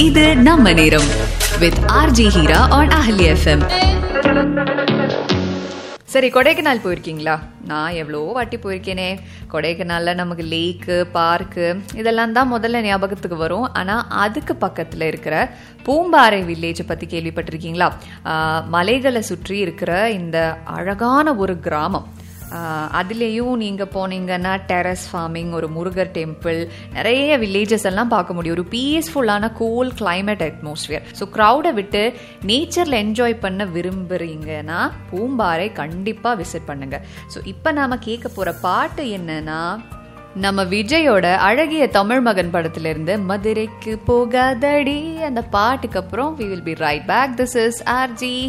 இது நம்ம நேரம் with RJ Heera on Ahali FM சரி கொடைக்கானல் போயிருக்கீங்களா நான் எவ்வளோ வாட்டி போயிருக்கேனே கொடைக்கானலில் நமக்கு லேக்கு பார்க்கு இதெல்லாம் தான் முதல்ல ஞாபகத்துக்கு வரும் ஆனால் அதுக்கு பக்கத்தில் இருக்கிற பூம்பாறை வில்லேஜை பற்றி கேள்விப்பட்டிருக்கீங்களா ஆஹ், மலைகளை சுற்றி இருக்கிற இந்த அழகான ஒரு கிராமம் ஆஹ், அதுலேயும் நீங்கள் போனீங்கன்னா டெரஸ் ஃபார்மிங் ஒரு முருகர் டெம்பிள் நிறைய வில்லேஜஸ் எல்லாம் பார்க்க முடியும் ஒரு பீஸ்ஃபுல்லான கூல் climate அட்மாஸ்பியர் ஸோ க்ரௌடை விட்டு நேச்சரில் என்ஜாய் பண்ண விரும்புறீங்கன்னா பூம்பாறை கண்டிப்பாக விசிட் பண்ணுங்க ஸோ இப்போ நாம கேட்க போகிற பாட்டு என்னன்னா நம்ம விஜயோட அழகிய தமிழ் மகன் படத்துல இருந்து மதுரைக்கு போகாதடி அந்த பாட்டுக்கு அப்புறம் we will be right back this is RJ